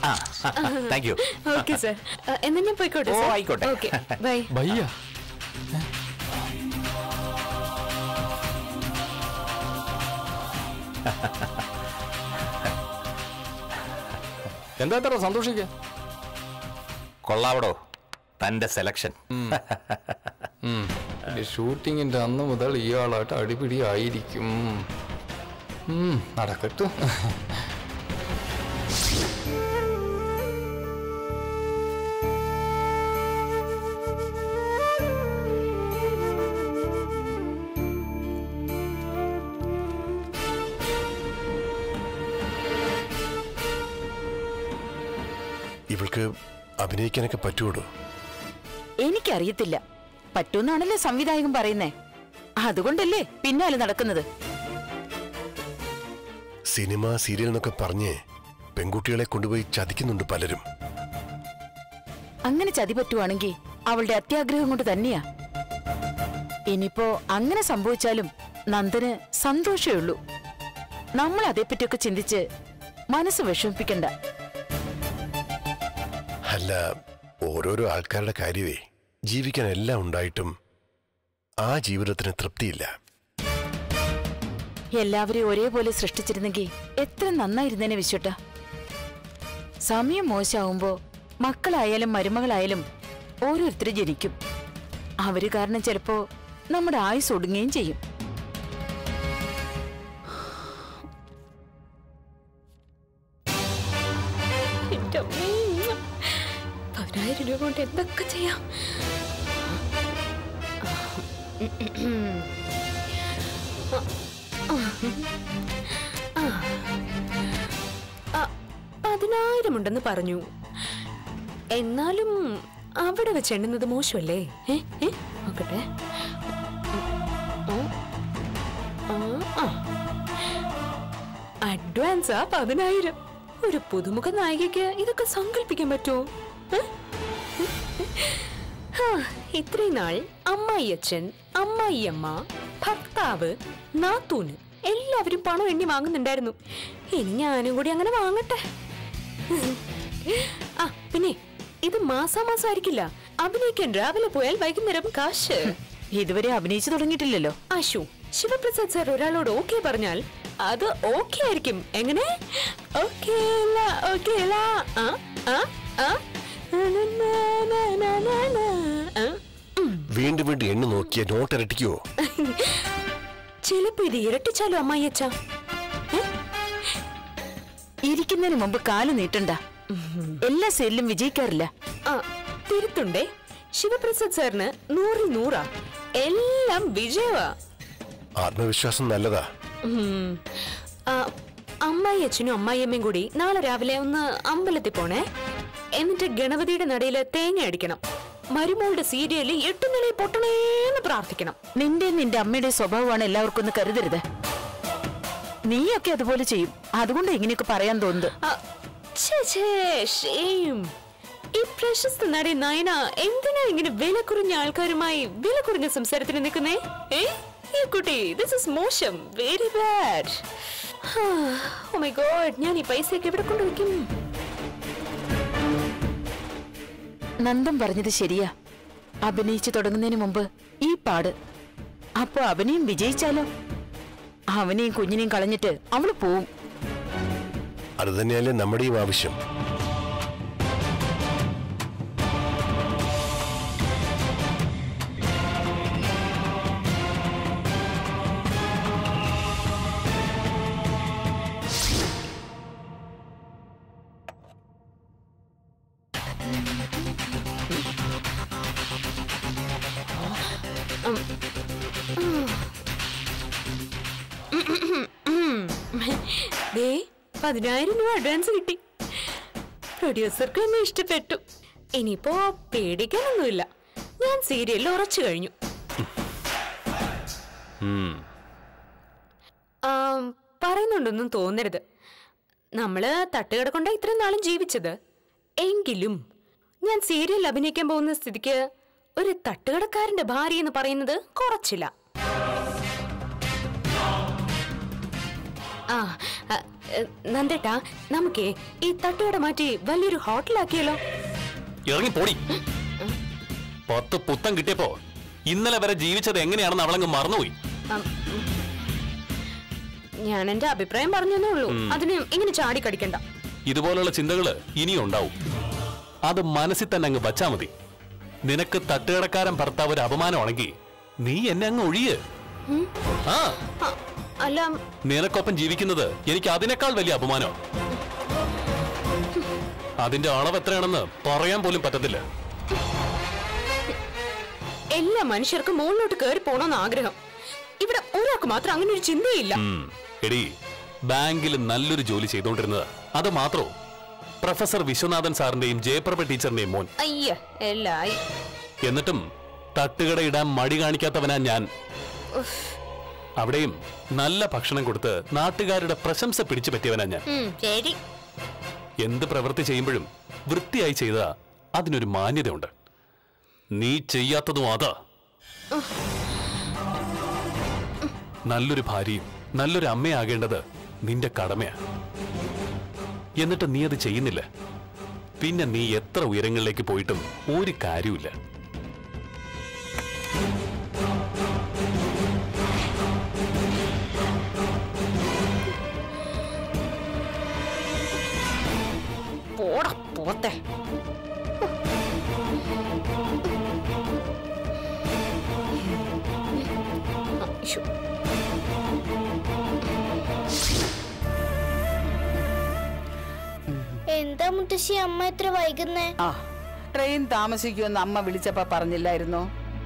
ആ thank you okay sir എന്നാ ഞാൻ പോയിക്കോട്ടെ ഓ, sir? ആയിക്കോട്ടെ. ഓക്കെ ബൈ ഭയ്യ എന്താ ഇത്ര സന്തോഷിക്ക കൊള്ളാവടോ തന്റെ സെലക്ഷൻ ഷൂട്ടിങ്ങിന്റെ അന്ന് മുതൽ ഇയാളായിട്ട് അടിപിടി ആയിരിക്കും ഉം, നടക്കട്ടെ ഇവൾക്ക് അഭിനയിക്കാനൊക്കെ പറ്റുമോ എനിക്കറിയത്തില്ല പറ്റൂന്നാണല്ലോ സംവിധായകൻ പറയുന്നേ അതുകൊണ്ടല്ലേ പിന്നാലെ നടക്കുന്നത് സിനിമ സീരിയൽ എന്നൊക്കെ പറഞ്ഞ് പെൺകുട്ടികളെ കൊണ്ടുപോയി ചതിക്കുന്നുണ്ട് പലരും അങ്ങനെ ചതി പറ്റുവാണെങ്കിൽ അവളുടെ അത്യാഗ്രഹം കൊണ്ട് തന്നെയാ ഇനിയിപ്പോ അങ്ങനെ സംഭവിച്ചാലും നന്ദന് സന്തോഷമേ ഉള്ളൂ നമ്മൾ അതേപ്പറ്റിയൊക്കെ ചിന്തിച്ച് മനസ്സ് വിഷമിപ്പിക്കണ്ട അല്ല ഓരോരോ ആൾക്കാരുടെ കാര്യമേ ജീവിക്കാൻ എല്ലാം ഉണ്ടായിട്ടും ആ ജീവിതത്തിന് തൃപ്തിയില്ല എല്ലാവരെയും ഒരേപോലെ സൃഷ്ടിച്ചിരുന്നെങ്കിൽ എത്ര നന്നായിരുന്നേനെ വിശ്വട്ട സമയം മോശമാവുമ്പോ മക്കളായാലും മരുമകളായാലും ഓരോരുത്തർ ജനിക്കും അവര് കാരണം ചിലപ്പോ നമ്മുടെ ആയുസ് ഒടുങ്ങുകയും ചെയ്യും എന്റെ അമ്മേ. പതിനായിരം രൂപ കൊണ്ട് എന്തൊക്കെ ചെയ്യാം ആ, പതിനായിരം ഉണ്ടെന്ന് പറഞ്ഞു എന്നാലും അവിടെ വെച്ച് എണ്ണുന്നത് മോശമല്ലേ ഏ ഏ നോക്കട്ടെ ആ, ആ. അഡ്വാൻസാ പതിനായിരം ഒരു പുതുമുഖ നായികയ്ക്ക് ഇതൊക്കെ സങ്കല്പിക്കാൻ പറ്റുമോ ഏ? ഹാ, ഇത്രയും നാൾ അമ്മായിയച്ഛൻ അമ്മായിയമ്മ ഭർത്താവ് നാത്തൂന് എല്ലാവരും പണം എണ്ണി വാങ്ങുന്നുണ്ടായിരുന്നു ഇനി ഞാനും കൂടി അങ്ങനെ വാങ്ങട്ടെ ആ പിന്നെ ഇത് മാസാമാസം ആയിരിക്കില്ല അഭിനയിക്കാൻ രാവിലെ പോയാൽ വൈകുന്നേരം കാശ് ഇതുവരെ അഭിനയിച്ചു തുടങ്ങിയിട്ടില്ലല്ലോ ആശു ശിവപ്രസാദ് സാർ ഒരാളോട് ഓക്കെ പറഞ്ഞാൽ അത് ഓക്കെ ആയിരിക്കും എങ്ങനെ ഓക്കെ ഓക്കെ ആ ആ ആ ന, ന, ന, ന, ന, ന. ആ? ഉം. വീണ്ടും വീണ്ടും എണ്ണ നോക്കിയ നോട്ട് ഇരട്ടിക്കുവോ ചിലപ്പോ ഇത് ഇരട്ടിച്ചാലോ അമ്മായിയച്ച ഇരിക്കുന്നതിന് മുമ്പ് കാല് നീട്ടണ്ട എല്ലാ സീരിയലും വിജയിക്കാറില്ല ആ തിരുത്തുണ്ടേ ശിവപ്രസാദ് സാറിന് നൂറിൽ നൂറാ എല്ലാം വിജയവാ ആത്മവിശ്വാസം നല്ലതാ ഉം. ആ, അമ്മായി അച്ഛനും അമ്മായിയമ്മയും കൂടി നാളെ രാവിലെ ഒന്ന് അമ്പലത്തിൽ പോണേ എന്നിട്ട് ഗണപതിയുടെ നടയില് തേങ്ങ അടിക്കണം മരുമോളുടെ സീരിയലിൽ എട്ട് നിലയിൽ പൊട്ടണേന്ന് പ്രാർത്ഥിക്കണം നിന്റെ നിന്റെ അമ്മയുടെ സ്വഭാവമാണ് എല്ലാവർക്കും ഒന്ന് കരുതരുത് നീയൊക്കെ അതുപോലെ ചെയ്യും അതുകൊണ്ട് ഇങ്ങനെയൊക്കെ പറയാൻ തോന്നുന്നത് ആ, ഛേ, ഛേ, shame. ഈ പ്രശസ്ത നടി നയന എന്തിനാ ഇങ്ങനെ വില കുറഞ്ഞ ആൾക്കാരുമായി വില കുറഞ്ഞ സംസാരത്തിന് നിൽക്കുന്നേ ഏ ഈ കുട്ടി ദിസ് ഇസ് മോശം very bad oh my God ഞാൻ ഈ പൈസയൊക്കെ എവിടെ കൊണ്ടുവയ്ക്കും നന്ദൻ പറഞ്ഞത് ശരിയാ അഭിനയിച്ചു തുടങ്ങുന്നതിന് മുമ്പ് ഈ പാട് അപ്പൊ അവനെയും വിജയിച്ചാലോ അവനെയും കുഞ്ഞിനെയും കളഞ്ഞിട്ട് അവള് പോവും അത് തന്നെയല്ലേ നമ്മുടെയും ആവശ്യം ദേ പതിനായിരം രൂപ അഡ്വാൻസ് കിട്ടി പ്രൊഡ്യൂസർക്ക് എന്നെ ഇഷ്ടപ്പെട്ടു ഇനിയിപ്പോ പേടിക്കാനൊന്നുമില്ല ഞാൻ സീരിയലിൽ ഉറച്ചു കഴിഞ്ഞു ആം, പറയുന്നുണ്ടൊന്നും തോന്നരുത് നമ്മള് തട്ടുകട കൊണ്ടാ ഇത്രയും നാളും ജീവിച്ചത് എങ്കിലും ഞാൻ സീരിയൽ അഭിനയിക്കാൻ പോകുന്ന സ്ഥിതിക്ക് ഒരു തട്ടുകടക്കാരന്റെ ഭാര്യ എന്ന് പറയുന്നത് കുറച്ചില്ല ആ അ, നന്ദേട്ടാ നമുക്കേ ഈ തട്ടുകട മാറ്റി വലിയൊരു ഹോട്ടലാക്കിയാലോ ഇറങ്ങി പോടി പത്ത് പുത്തം കിട്ടിയപ്പോ ഇന്നലെ വരെ ജീവിച്ചത് എങ്ങനെയാണെന്ന് അവളങ്ങ് മറന്നുപോയി അം, ഉം. ഞാൻ എന്റെ അഭിപ്രായം പറഞ്ഞതേ ഉള്ളൂ അതിന് ഇങ്ങനെ ചാടിക്കടിക്കണ്ട ഇതുപോലുള്ള ചിന്തകള് ഇനിയും ഉണ്ടാവും അത് മനസ്സിൽ തന്നെ അങ്ങ് വച്ചാ മതി നിനക്ക് തട്ടുകടക്കാരൻ ഭർത്താവ് ഒരു അപമാനമാണെങ്കിൽ നീ എന്നെ അങ്ങ് ഒഴിയ് ആ അ, അല്ല നിനക്കൊപ്പം ജീവിക്കുന്നത് എനിക്ക് അതിനേക്കാൾ വലിയ അപമാനം അതിന്റെ അളവ് എത്രയാണെന്ന് പറയാൻ പോലും പറ്റത്തില്ല എല്ലാ മനുഷ്യർക്കും മുകളിലോട്ട് കയറി പോണോന്ന് ആഗ്രഹം ഇവിടെ ഒരാൾക്ക് മാത്രം അങ്ങനെ ഒരു ചിന്തയില്ല ഉം. എടി ബാങ്കിൽ നല്ലൊരു ജോലി ചെയ്തുകൊണ്ടിരുന്നത് അത് മാത്രോ പ്രൊഫസർ വിശ്വനാഥൻ സാറിന്റെയും ജയപ്രഭ ടീച്ചറിന്റെയും മോൻ അയ്യ എല്ലായി എന്നിട്ടും തട്ടുകട ഇടാൻ മടി കാണിക്കാത്തവനാ ഞാൻ അവിടെയും നല്ല ഭക്ഷണം കൊടുത്ത് നാട്ടുകാരുടെ പ്രശംസ പിടിച്ചു പറ്റിയവനാ ഞാൻ ഉം, ശരി എന്ത് പ്രവൃത്തി ചെയ്യുമ്പോഴും വൃത്തിയായി ചെയ്ത അതിനൊരു മാന്യതയുണ്ട് നീ ചെയ്യാത്തതും അതാ നല്ലൊരു ഭാര്യയും നല്ലൊരു അമ്മയാകേണ്ടത് നിന്റെ കടമയാ എന്നിട്ട് നീ അത് ചെയ്യുന്നില്ല പിന്നെ നീ എത്ര ഉയരങ്ങളിലേക്ക് പോയിട്ടും ഒരു കാര്യമില്ല പോടാ പോത്തെ ശ്ശോ. എന്താ മുത്തശ്ശി അമ്മ എത്ര വൈകുന്നേ ആ ട്രെയിൻ താമസിക്കുമെന്ന് അമ്മ വിളിച്ചപ്പോ പറഞ്ഞില്ലായിരുന്നോ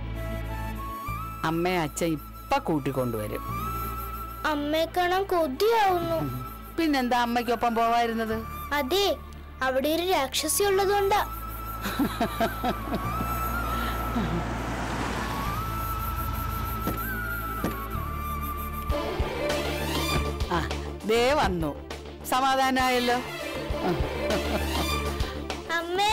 അമ്മയെ അച്ഛൻ ഇപ്പൊ കൂട്ടിക്കൊണ്ടുവരും അമ്മയെ കാണാൻ കൊതിയാവുന്നു പിന്നെന്താ അമ്മയ്ക്കൊപ്പം പോവായിരുന്നത് അതെ അവിടെ ഒരു രാക്ഷസി ഉള്ളതുകൊണ്ടാ ആ ദേ വന്നു സമാധാനായല്ലോ അമ്മേ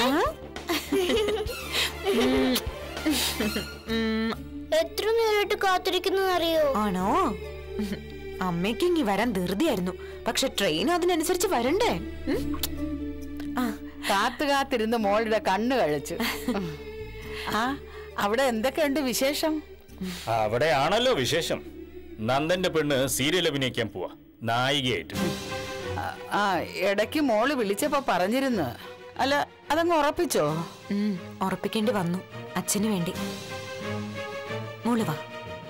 എത്ര നേരിട്ട് കാത്തിരിക്കുന്നറിയോ ആണോ അമ്മയ്ക്ക് ഇങ്ങി വരാൻ ധൃതിയായിരുന്നു പക്ഷെ ട്രെയിൻ അതിനനുസരിച്ച് വരണ്ടേ ഉം? കാത്തു കാത്തിരുന്ന് മോളുടെ കണ്ണ് കഴിച്ചു ആ അവിടെ എന്തൊക്കെയുണ്ട് വിശേഷം അവിടെയാണല്ലോ വിശേഷം നന്ദന്റെ പെണ്ണ് സീരിയൽ അഭിനയിക്കാൻ പോവാ നായികയായിട്ട് ആ, ആ ഇടയ്ക്ക് മോള് വിളിച്ചപ്പോ പറഞ്ഞിരുന്നു അല്ല അതങ്ങ് ഉറപ്പിച്ചോ ഉം, ഉറപ്പിക്കേണ്ടി വന്നു അച്ഛന് വേണ്ടി മോള് വാ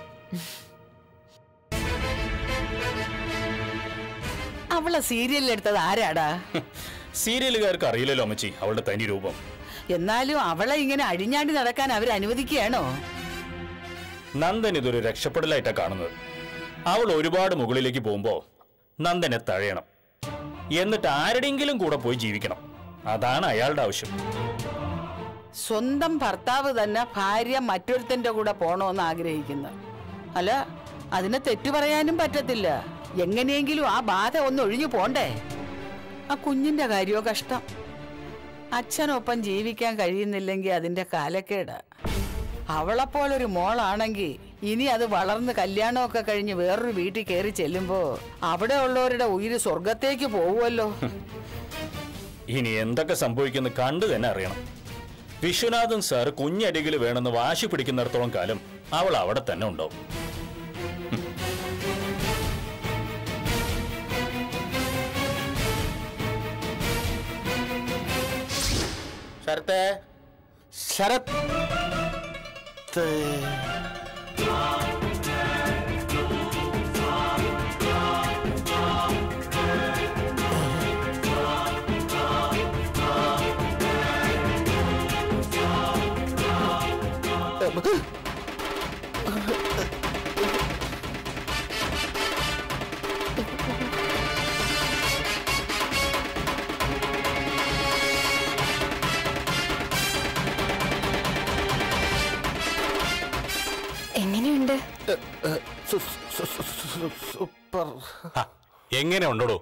അവളെ സീരിയലിൽ എടുത്തത് ആരാടാ സീരിയലുകാർക്ക് അറിയില്ലല്ലോ അമ്മച്ചി അവളുടെ തനി രൂപം എന്നാലും അവളെ ഇങ്ങനെ അഴിഞ്ഞാണ്ടി നടക്കാൻ അവർ അനുവദിക്കുകയാണോ നന്ദൻ ഇതൊരു രക്ഷപ്പെടലായിട്ടാ കാണുന്നത് അവൾ ഒരുപാട് മുകളിലേക്ക് പോകുമ്പോ നന്ദനെ തഴയണം എന്നിട്ട് ആരുടെയെങ്കിലും കൂടെ പോയി ജീവിക്കണം അതാണ് അയാളുടെ ആവശ്യം സ്വന്തം ഭർത്താവ് തന്നെ ഭാര്യ മറ്റൊരുത്തന്റെ കൂടെ പോണോന്ന് ആഗ്രഹിക്കുന്നു അല്ല അതിനെ തെറ്റു പറയാനും പറ്റത്തില്ല എങ്ങനെയെങ്കിലും ആ ബാധ ഒന്ന് ഒഴിഞ്ഞു പോണ്ടേ ആ കുഞ്ഞിന്റെ കാര്യോ കഷ്ടം അച്ഛനൊപ്പം ജീവിക്കാൻ കഴിയുന്നില്ലെങ്കിൽ അതിന്റെ കാലക്കേട് അവളെപ്പോലൊരു മോളാണെങ്കിൽ ഇനി അത് വളർന്ന് കല്യാണമൊക്കെ കഴിഞ്ഞ് വേറൊരു വീട്ടിൽ കയറി ചെല്ലുമ്പോ അവിടെ ഉള്ളവരുടെ ഉയിര് സ്വർഗത്തേക്ക് പോവുമല്ലോ ഇനി എന്തൊക്കെ സംഭവിക്കുന്നു കണ്ടു തന്നെ അറിയണം വിശ്വനാഥൻ സാർ കുഞ്ഞടികൾ വേണമെന്ന് വാശി പിടിക്കുന്നിടത്തോളം കാലം അവൾ അവിടെ തന്നെ ഉണ്ടാവും ശരത്തേ ശരത് എങ്ങനെയുണ്ട് സൂപ്പർ ഹ, എങ്ങനെ ഉണ്ടോടോ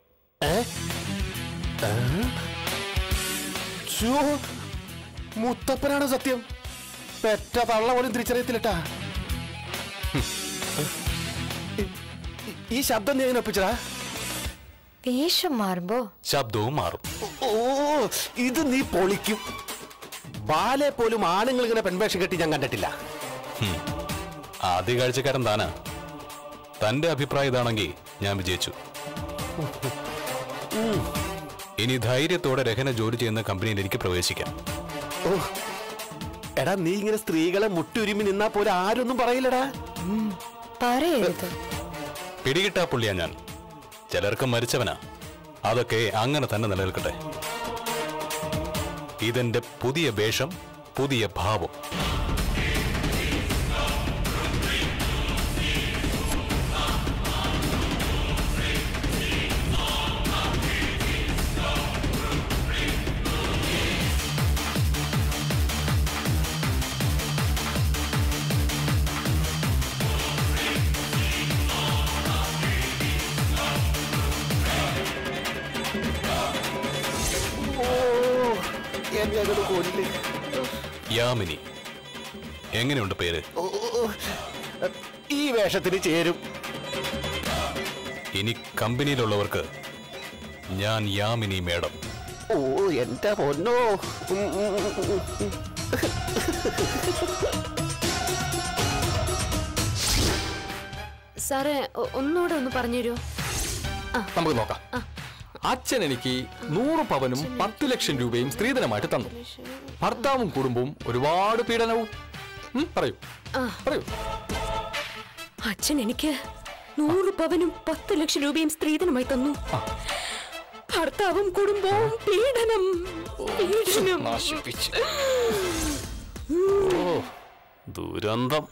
ഛോ, മുത്തപ്പനാണ് സത്യം പെറ്റ തള്ള പോലും തിരിച്ചറിയത്തില്ലട്ടാ ഈ ശബ്ദം നീ എങ്ങനെ ഒപ്പിച്ചടാ വേഷം മാറുമ്പോ ശബ്ദവും മാറും ഓ ഇത് നീ പൊളിക്കും ബാലെ പോലും ആണുങ്ങൾ ഇങ്ങനെ പെൺവേഷം കെട്ടി ഞാൻ കണ്ടിട്ടില്ല ആദ്യ കാഴ്ചക്കാരൻ താനാ തന്റെ അഭിപ്രായം ഇതാണെങ്കിൽ ഞാൻ വിജയിച്ചു ഇനി ധൈര്യത്തോടെ രഹന ജോലി ചെയ്യുന്ന കമ്പനിയിൽ എനിക്ക് പ്രവേശിക്കാം ഓ എടാ നീ ഇങ്ങനെ സ്ത്രീകളെ മുട്ടുരുമി നിന്നാ പോലെ ആരൊന്നും പറയില്ലടാ പറയരുത് പിടികിട്ടാ പുള്ളിയാ ഞാൻ ചിലർക്ക് മരിച്ചവനാ അതൊക്കെ അങ്ങനെ തന്നെ നിലനിൽക്കട്ടെ ഇതെന്റെ പുതിയ വേഷം പുതിയ ഭാവം ഓ എന്നെ അങ്ങോട്ട് കൊല്ല് യാമിനി എങ്ങനെയുണ്ട് പേര് ഓ, ഓ, ഈ വേഷത്തിന് ചേരും ഇനി കമ്പനിയിലുള്ളവർക്ക് ഞാൻ യാമിനി മേഡം ഓ എന്റെ പൊന്നോ ഉം, ഉം, ഉം, ഉം. സാറേ ഒ- ഒന്നുകൂടെ ഒന്ന് പറഞ്ഞുതരുമോ നമുക്ക് നോക്കാം അച്ഛൻ എനിക്ക് നൂറ് പവനും പത്ത് ലക്ഷം രൂപയും സ്ത്രീധനമായിട്ട് തന്നു ഭർത്താവും കുടുംബവും ഒരുപാട് പീഡനവും ഉം, പറയൂ പറയൂ അച്ഛൻ എനിക്ക് നൂറ് പവനും പത്ത് ലക്ഷം രൂപയും സ്ത്രീധനമായി തന്നു ഭർത്താവും കുടുംബവും പീഡനം പീഡനം നാശിപ്പിച്ച് ദുരന്തം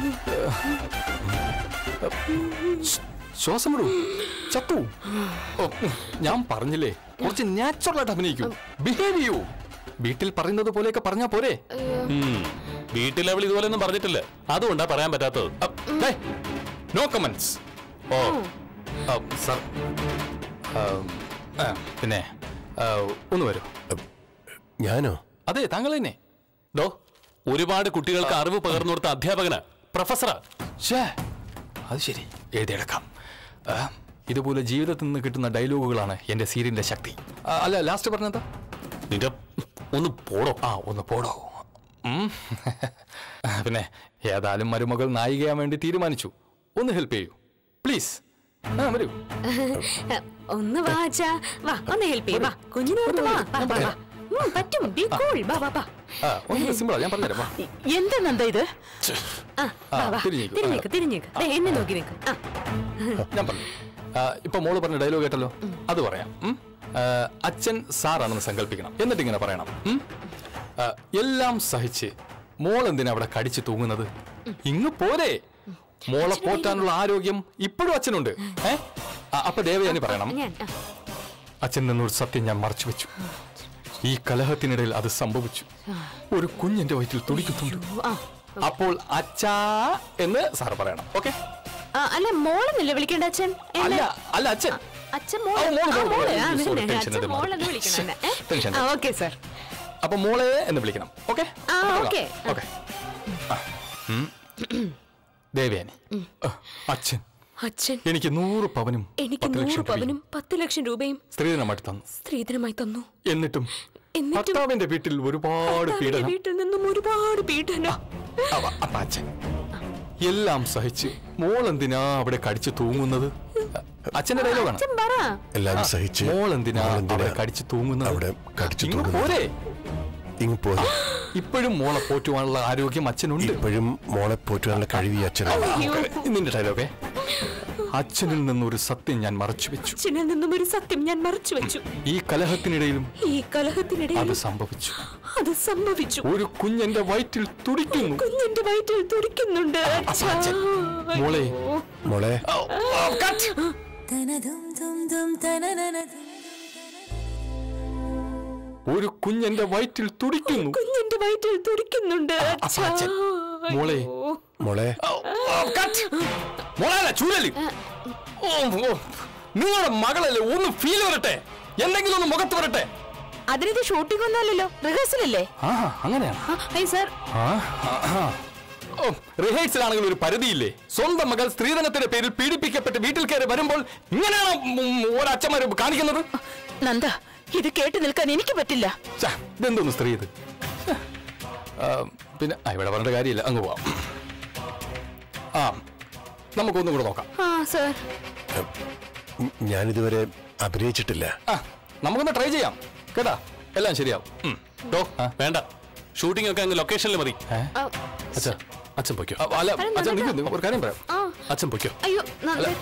ശ്വാസം വിടൂ ചത്തു ഓ, ഞാൻ പറഞ്ഞില്ലേ കുറച്ച് നാച്ചുറൽ ആയിട്ട് അഭിനയിക്കൂ ബിഹേവ് ചെയ്യൂ വീട്ടിൽ പറയുന്നത് പോലെയൊക്കെ പറഞ്ഞാ പോരെ ഉം. വീട്ടിൽ അവൾ ഇതുപോലൊന്നും പറഞ്ഞിട്ടില്ല അതുകൊണ്ടാ പറയാൻ പറ്റാത്തത് നോ കമന്റ്സ് ഓ സർ പിന്നെ ആ, ഒന്ന് വരൂ ഞാനോ അതെ താങ്കൾ തന്നെ ഡോ ഒരുപാട് കുട്ടികൾക്ക് അറിവ് പകർന്നു കൊടുത്ത അധ്യാപകനാ പ്രൊഫസറാ ഷേ അത് ശരി എഴുതിയെടുക്കാം ആ, ഇതുപോലെ ജീവിതത്തിൽ നിന്ന് കിട്ടുന്ന ഡയലോഗുകളാണ് എന്റെ സീരിയലിന്റെ ശക്തി ആ, അല്ല ലാസ്റ്റ് പറഞ്ഞത് നിന്റെ ഒന്ന് പോടോ ആ ഒന്ന് പോടോ ഉം. പിന്നെ ഏതായാലും മരുമകൾ നായികയാൻ വേണ്ടി തീരുമാനിച്ചു ഒന്ന് ഹെൽപ്പ് ചെയ്യൂ പ്ലീസ് ആ വരൂ ഒന്ന് വാ അച്ഛാ വാ ഒന്ന് ഹെൽപ്പ് ചെയ്യ വാ കുഞ്ഞിനോട് വാ വാ, വാ, വാ. ഉം, പറ്റും ബി കൂൾ വാ വാ വാ ആ ഒന്ന് സിമ്പിളാ ഞാൻ പറഞ്ഞുതരാം വാ. എന്താ നന്ദ ഇത് ആ ആ, വാ വാ തിരിഞ്ഞേക്ക്, തിരിഞ്ഞേക്ക് തിരിഞ്ഞേക്ക് ദേ, എന്നെ നോക്കി നിൽക്ക് ആ ഞാൻ പറഞ്ഞു ആ, ഇപ്പൊ മോള് പറഞ്ഞ ഡയലോഗ് കേട്ടല്ലോ അത് പറയാം ഉം? ആ, അച്ഛൻ സാറാണെന്ന് സങ്കല്പിക്കണം എന്നിട്ട് ഇങ്ങനെ പറയണം ഉം? ആ, എല്ലാം സഹിച്ച് മോൾ എന്തിനാ അവിടെ കടിച്ചു തൂങ്ങുന്നത് ഇങ്ങ് പോരെ മോളെ പോറ്റാനുള്ള ആരോഗ്യം ഇപ്പോഴും അച്ഛനുണ്ട് ഏ ആ, അപ്പൊ ദേവയാനി പറയണം ഞാൻ ആ. അച്ഛൻ നിന്നൊരു സത്യം ഞാൻ മറച്ചു വെച്ചു ഈ കലഹത്തിനിടയിൽ അത് സംഭവിച്ചു ഒരു കുഞ്ഞെന്റെ വയറ്റിൽ തുടിക്കുന്നുണ്ട് ആ. അപ്പോൾ അച്ഛാ എന്ന് സാർ പറയണം ഓക്കെ ആ, അല്ല മോളെന്നല്ലേ വിളിക്കേണ്ട അച്ഛൻ എന്നെ? അല്ല അല്ല അച്ഛൻ അച്ഛൻ ആ, മോള് മോള്, ആ, മോള്, മോള് മോള്. ആ, Sorry, നിന്നെ, tension അച്ഛൻ ഇത് മോളെന്ന് മാറി. വിളിക്കണം എന്നെ. ഏ? Tension. ആ ഓക്കെ സാർ അപ്പൊ മോളെ എന്ന് വിളിക്കണം ഓക്കെ ആ, ഓക്കേ. ഓക്കെ ദേവയാനി ആ, അച്ഛൻ അച്ഛൻ എനിക്ക് നൂറ് പവനും എനിക്ക് പത്ത് നൂറ് ലക്ഷം പവനും രൂപയും പത്ത് ലക്ഷം രൂപയും സ്ത്രീധനമായിട്ട് തന്നു സ്ത്രീധനമായി തന്നു എന്നിട്ടും എന്നിട്ടും ഭർത്താവിന്റെ വീട്ടിൽ ഒരുപാട് ഭർത്താവിന്റെ പീഡനം വീട്ടിൽ നിന്നും ഒരുപാട് പീഡനം അവ- അപ്പൊ അച്ഛൻ എല്ലാം സഹിച്ച് മോൾ എന്തിനാ അവിടെ കടിച്ചു തൂങ്ങുന്നത് അച്ഛന്റെ ഡയലോഗാണ് അച്ഛൻ പറ എല്ലാം സഹിച്ച് മോൾ എന്തിനാ മോളെന്തിനാ അവിടെ കടിച്ചു തൂങ്ങുന്നത് അവിടെ കടിച്ചു ഇങ്ങ് തൂങ്ങുന്നത്? പോരെ ഇങ്ങ് പോരെ ഇപ്പോഴും മോളെ പോറ്റുവാനുള്ള ആരോഗ്യം അച്ഛനുണ്ട് ഇപ്പോഴും മോളെ പോറ്റാനുള്ള കഴിവ് ഈ അച്ഛനാണ് ഓക്കേ, നിന്റെ ഡയലോഗേ അച്ഛനിൽ നിന്നൊരു സത്യം ഞാൻ മറച്ചു വെച്ചു അച്ഛനിൽ നിന്നും ഒരു സത്യം ഞാൻ മറച്ചു വെച്ചു ഈ കലഹത്തിനിടയിലും ഈ കലഹത്തിനിടയിൽ അത് സംഭവിച്ചു അത് സംഭവിച്ചു ഒരു കുഞ്ഞെന്റെ വയറ്റിൽ തുടിക്കുന്നു കുഞ്ഞിന്റെ വയറ്റിൽ തുടിക്കുന്നുണ്ട് അച്ഛാ. അച്ഛൻ, മോളെ മോളെ ഒരു കുഞ്ഞെന്റെ വയറ്റിൽ തുടിക്കുന്നു കുഞ്ഞിന്റെ വയറ്റിൽ തുടിക്കുന്നുണ്ട് അച്ഛാ. അച്ഛൻ, മോളെ. അയ്യോ. മോളെ മോളല്ല ചൂരല് ഓ, ഓ. നിങ്ങളുടെ മകളല്ലേ ഒന്ന് ഫീൽ വരട്ടെ എന്തെങ്കിലും ഒന്ന് മുഖത്ത് വരട്ടെ അതിനിത് ഷൂട്ടിംഗ് ഒന്നുമല്ലല്ലോ റിഹേഴ്സൽ അല്ലേ ആ അങ്ങനെയാണ് ആ, ഹായ് സാർ ആ, ആ, ആ. റിഹേഴ്സൽ ആണെങ്കിൽ ഒരു പരിധിയില്ലേ സ്വന്തം മകൾ സ്ത്രീധനത്തിന്റെ പേരിൽ പീഡിപ്പിക്കപ്പെട്ട് വീട്ടിൽ കയറി വരുമ്പോൾ ഇങ്ങനെയാണോ ഉം, ഒരച്ഛന്മാര് കാണിക്കുന്നത് നന്ദ ഇത് കേട്ട് നിൽക്കാൻ എനിക്ക് പറ്റില്ല ഛ, ഇതെന്തോന്ന് സ്ത്രീ ഇത് ഛ. ആ, പിന്നെ ആ, ഇവിടെ പറഞ്ഞ കാര്യമില്ല അങ്ങ് പോവാം ആ നമുക്കൊന്നും കൂടെ നോക്കാം ആ സർ ഉം, ഞാനിതുവരെ അഭിനയിച്ചിട്ടില്ല ആ നമുക്കൊന്ന് ട്രൈ ചെയ്യാം കേട്ടാ എല്ലാം ശരിയാവും ഉം. ഡോ ആ. വേണ്ട ഷൂട്ടിംഗ് ഒക്കെ അങ്ങ് ലൊക്കേഷനിൽ മതി ഏ? അച്ഛാ അച്ഛൻ പൊയ്ക്കോ ആ, അല്ല അല്ല, അച്ഛൻ നടക്കാം. നിൽക്കുന്നു ഒരു കാര്യം പറയാം ആ അച്ഛൻ പൊയ്ക്കോ അയ്യോ ന- അല്ല.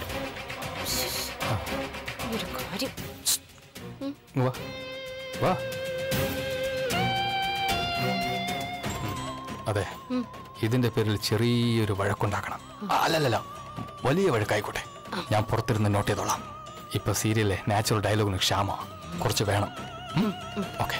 ഒരു കാര്യം ഇങ്ങ് വാ വാ അതെ ഇതിന്റെ പേരിൽ ചെറിയൊരു വഴക്കുണ്ടാക്കണം ആ, അല്ലല്ലല്ല വലിയ വഴക്കായിക്കോട്ടെ ഞാൻ പുറത്തിരുന്ന് നോട്ട് ചെയ്തോളാം ഇപ്പൊ സീരിയലിലെ നാച്ചുറൽ ഡയലോഗിന് ക്ഷാമ കുറച്ച് വേണം ഓക്കെ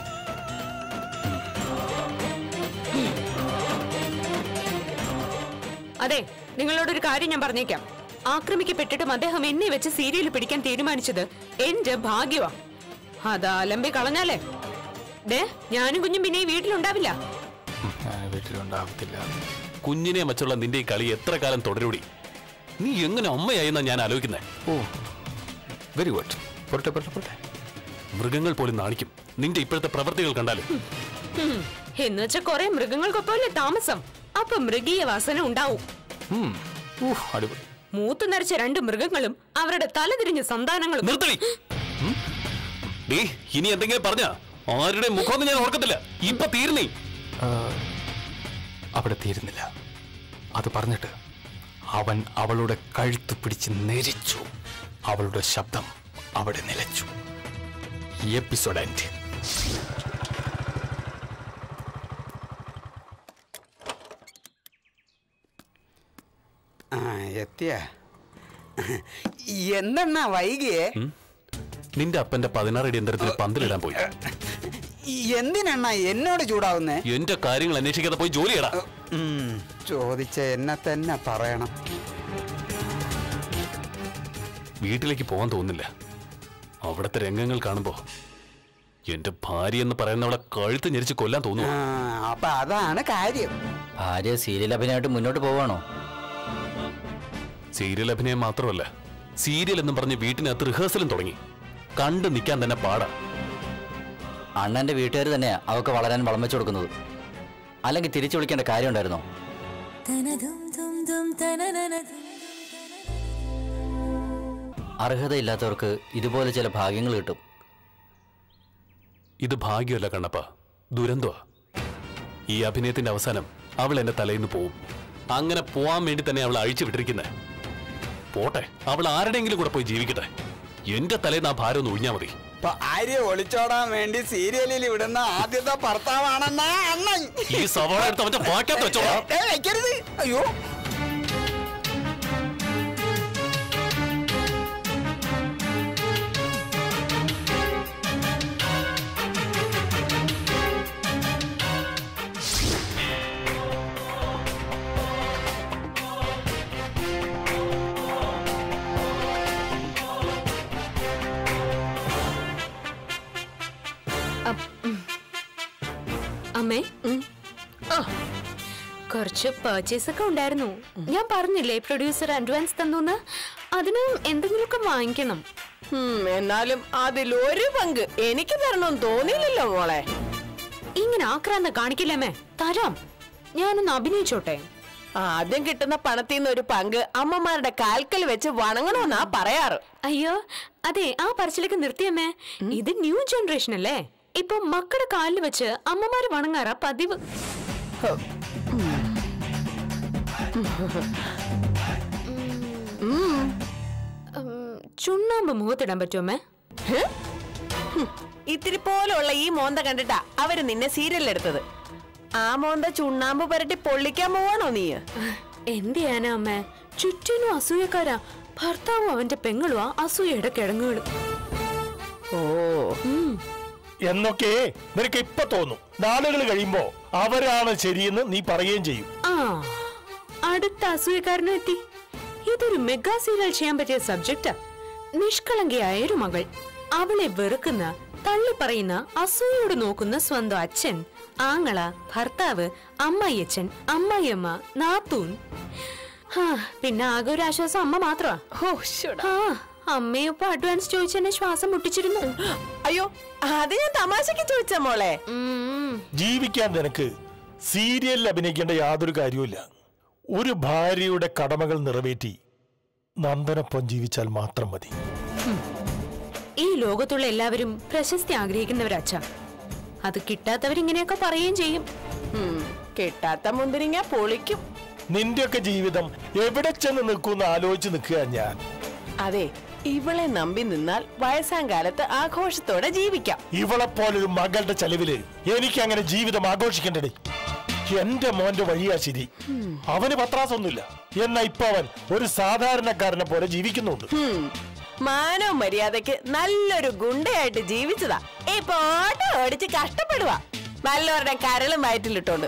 അതെ നിങ്ങളോടൊരു കാര്യം ഞാൻ പറഞ്ഞേക്കാം ആക്രമിക്കപ്പെട്ടിട്ടും അദ്ദേഹം എന്നെ വെച്ച് സീരിയൽ പിടിക്കാൻ തീരുമാനിച്ചത് എന്റെ ഭാഗ്യമാ അത് അലമ്പി കളഞ്ഞാലേ ദേ ഞാനും കുഞ്ഞും പിന്നെ ഈ വീട്ടിലുണ്ടാവില്ല വീട്ടിലുണ്ടാകത്തില്ല കുഞ്ഞിനെ വെച്ചുള്ള നിന്റെ ഈ കളി എത്ര കാലം തുടരൂടി നീ എങ്ങനെ അമ്മയായെന്നാ ഞാൻ ആലോചിക്കുന്നത് ഓ വെരി ഗുഡ് പോട്ടെ പോട്ടെ പോട്ടെ മൃഗങ്ങൾ പോലും നാണിക്കും നിന്റെ ഇപ്പോഴത്തെ പ്രവൃത്തികൾ കണ്ടാലും ഹും, എന്ന് വെച്ചാ കൊറേ മൃഗങ്ങൾക്കൊപ്പമല്ലേ താമസം അപ്പൊ മൃഗീയ വാസന ഉണ്ടാവും ഉം. ഊഹ്, അടിപൊളി മൂത്തു നരച്ച രണ്ട് മൃഗങ്ങളും അവരുടെ തലതിരിഞ്ഞ സന്താനങ്ങളും നിർത്തടി ഡീ ഇനി എന്തെങ്കിലും പറഞ്ഞ ആരുടെ മുഖമൊന്നും ഞാൻ ഓർക്കത്തില്ല ഇപ്പൊ തീർന്നേ ആ, അവിടെ തീരുന്നില്ല അത് പറഞ്ഞിട്ട് അവൻ അവളുടെ കഴുത്ത് പിടിച്ച് നെരിച്ചു അവളുടെ ശബ്ദം അവിടെ നിലച്ചു എപ്പിസോഡ് എൻഡ് ആ എത്തിയ എന്തെണ്ണ വൈകിയേ നിന്റെ അപ്പന്റെ പതിനാറടി യന്ത്രത്തിൽ പന്തലിടാൻ പോയി എന്തിനെണ്ണ എന്നോട് ചൂടാവുന്നേ എന്റെ കാര്യങ്ങൾ അന്വേഷിക്കാതെ പോയി ജോലി ചെയ്യടാ ഉം, ചോദിച്ച എന്നെ തന്നെ പറയണം വീട്ടിലേക്ക് പോകാൻ തോന്നുന്നില്ല അവിടുത്തെ രംഗങ്ങൾ കാണുമ്പോ എന്റെ ഭാര്യ എന്ന് പറയുന്നവളെ കഴുത്ത് ഞെരിച്ച് കൊല്ലാൻ ആ, തോന്നുന്നു അപ്പൊ അതാണ് കാര്യം ഭാര്യ സീരിയൽ അഭിനയമായിട്ട് മുന്നോട്ട് പോവാണോ സീരിയൽ അഭിനയം മാത്രമല്ല സീരിയൽ എന്നും പറഞ്ഞ് വീട്ടിനകത്ത് റിഹേഴ്സലും തുടങ്ങി കണ്ടു നിൽക്കാൻ തന്നെ പാടാ അണ്ണന്റെ വീട്ടുകാർ തന്നെയാ അവൾക്ക് വളരാൻ വളം വെച്ചു കൊടുക്കുന്നത് അല്ലെങ്കിൽ തിരിച്ചു വിളിക്കേണ്ട കാര്യം ഉണ്ടായിരുന്നോ അർഹതയില്ലാത്തവർക്ക് ഇതുപോലെ ചില ഭാഗ്യങ്ങൾ കിട്ടും ഇത് ഭാഗ്യമല്ല കണ്ണപ്പ ദുരന്തമാ ഈ അഭിനയത്തിന്റെ അവസാനം അവൾ എന്റെ തലയിൽ നിന്ന് പോവും അങ്ങനെ പോവാൻ വേണ്ടി തന്നെ അവൾ അഴിച്ചു വിട്ടിരിക്കുന്നത് പോട്ടെ അവൾ ആരുടെയെങ്കിലും കൂടെ പോയി ജീവിക്കട്ടെ എന്റെ തലേന്ന് ആ ഭാരം ഒന്ന് ഒഴിഞ്ഞാ മതി ഇപ്പൊ ആര്യ ഒളിച്ചോടാൻ വേണ്ടി സീരിയലിൽ വിടുന്ന ആദ്യത്തെ ഭർത്താവാണെന്നാ അണ്ണൻ ഈ സവാള എടുത്ത് അവന്റെ വാക്കകത്ത് വെച്ചോളാം ഏ, വെക്കരുത് അയ്യോ അമ്മേ ആ കുറച്ച് പർച്ചേസ് ഒക്കെ ഉണ്ടായിരുന്നു ഞാൻ പറഞ്ഞില്ലേ പ്രൊഡ്യൂസർ അഡ്വാൻസ് തന്നു അതിന് എന്തെങ്കിലുമൊക്കെ വാങ്ങിക്കണം ഉം, എന്നാലും അതിലൊരു പങ്ക് എനിക്ക് തരണമെന്ന് തോന്നിയില്ലല്ലോ മോളെ ഇങ്ങനെ ആക്രാന്ത കാണിക്കില്ലമ്മേ തരാം ഞാനൊന്ന് അഭിനയിച്ചോട്ടെ ആദ്യം കിട്ടുന്ന പണത്തിൽ നിന്ന് ഒരു പങ്ക് അമ്മമാരുടെ കാൽക്കൽ വെച്ച് വണങ്ങണമെന്നാ പറയാറ് അയ്യോ അതെ ആ പറച്ചിലേക്ക് നിർത്തിയമ്മേ ഇത് ന്യൂ ജനറേഷൻ അല്ലേ ഇപ്പൊ മക്കളുടെ കാലിൽ വെച്ച് അമ്മമാര് വണങ്ങാറാ പതിവ് ഉം, ചുണ്ണാമ്പ് മുഖത്തിടാൻ പറ്റുമേ ഇത്തിരി പോലുള്ള ഈ മോന്ത കണ്ടിട്ടാ അവര് നിന്നെ സീരിയൽ എടുത്തത് ആ മോന്ത ചുണ്ണാമ്പ് പുരട്ടി പൊള്ളിക്കാൻ പോവാണോ നീ എന്ത് ചെയ്യാനാ അമ്മേ ചുറ്റിനും അസൂയക്കാരാ ഭർത്താവും അവന്റെ പെങ്ങളുവാ അസൂയയുടെ കിഴങ്ങുകളും ഓ എന്നൊക്കെ നിനക്ക് ഇപ്പൊ തോന്നും നാളുകൾ കഴിയുമ്പോ അവരാണ് ശരിയെന്ന് നീ പറയുകയും ചെയ്യും ആ അടുത്ത അസൂയക്കാരനും എത്തി ഇതൊരു മെഗാ സീരിയൽ ചെയ്യാൻ പറ്റിയ സബ്ജക്റ്റാ നിഷ്കളങ്കയായ ഒരു മകൾ അവളെ വെറുക്കുന്ന തള്ളി പറയുന്ന അസൂയോട് നോക്കുന്ന സ്വന്തം അച്ഛൻ ആങ്ങള ഭർത്താവ് അമ്മയച്ചൻ അമ്മയമ്മ നാത്തൂൻ ഹാ, പിന്നെ ആകെ ഒരു ആശ്വാസം അമ്മ മാത്രമാ ഓ ശോടാ. ആ അമ്മയൊപ്പം അഡ്വാൻസ് ചോദിച്ച് എന്നെ ശ്വാസം മുട്ടിച്ചിരുന്നു അയ്യോ അത് ഞാൻ തമാശക്ക് ചോദിച്ച മോളെ ജീവിക്കാൻ നിനക്ക് സീരിയലിൽ അഭിനയിക്കേണ്ട യാതൊരു കാര്യവുമില്ല ഒരു ഭാര്യയുടെ കടമകൾ നിറവേറ്റി നന്ദനൊപ്പം ജീവിച്ചാൽ മാത്രം മതി ഈ ലോകത്തുള്ള എല്ലാവരും പ്രശസ്തി ആഗ്രഹിക്കുന്നവരച്ഛ അത് കിട്ടാത്തവരിങ്ങനെയൊക്കെ പറയുകയും ചെയ്യും ഉം, കിട്ടാത്ത മുന്തിരിങ്ങ പൊളിക്കും നിന്റെയൊക്കെ ജീവിതം എവിടെ ചെന്ന് നിൽക്കുമെന്ന് ആലോചിച്ച് നിൽക്കുക ഞാൻ അതെ ഇവളെ നമ്പി നിന്നാൽ വയസ്സാം കാലത്ത് ആഘോഷത്തോടെ ജീവിക്കാം ഇവളെ പോലൊരു മകളുടെ ചെലവില് എനിക്ക് അങ്ങനെ ജീവിതം ആഘോഷിക്കണ്ടേ എന്റെ മോന്റെ വഴിയാ ശരി അവന് പത്രാസൊന്നുമില്ല എന്നാ ഇപ്പൊ അവൻ ഒരു സാധാരണക്കാരനെ പോലെ ജീവിക്കുന്നുണ്ട് ഹും, മാനവും മര്യാദക്ക് നല്ലൊരു ഗുണ്ടയായിട്ട് ജീവിച്ചതാ ഇപ്പൊ ഓട്ടോ ഓടിച്ച് കഷ്ടപ്പെടുക നല്ലവരുടെ കരളും വയറ്റിലിട്ടോണ്ട്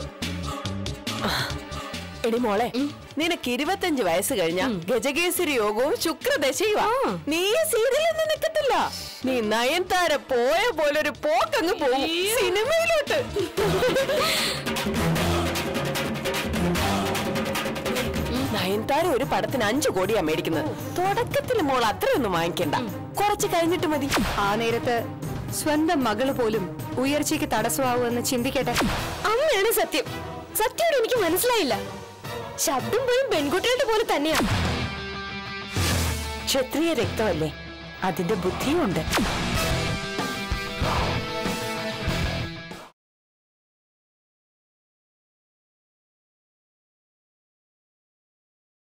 എടി മോളെ നിനക്ക് ഇരുപത്തഞ്ച് വയസ്സ് കഴിഞ്ഞ ഗജകേസരി യോഗവും ശുക്രദശയുവാ നീ സീരിയലൊന്നും നിൽക്കത്തില്ല നീ നയൻതാര പോയ പോലൊരു പോക്കങ്ങ് പോകും സിനിമയിലോട്ട് നയൻതാര ഒരു പടത്തിന് അഞ്ചു കോടിയാ മേടിക്കുന്നത് തുടക്കത്തിൽ മോൾ അത്രയൊന്നും വാങ്ങിക്കണ്ട കുറച്ച് കഴിഞ്ഞിട്ട് മതി ആ നേരത്ത് സ്വന്തം മകള് പോലും ഉയർച്ചയ്ക്ക് തടസ്സമാവുമെന്ന് ചിന്തിക്കട്ടെ അമ്മയാണ് സത്യം സത്യം എനിക്ക് മനസ്സിലായില്ല ശബ്ദം പോലും പെൺകുട്ടികളുടെ പോലെ തന്നെയാ ക്ഷത്രിയ രക്തമല്ലേ അതിന്റെ ബുദ്ധിയും ഉണ്ട്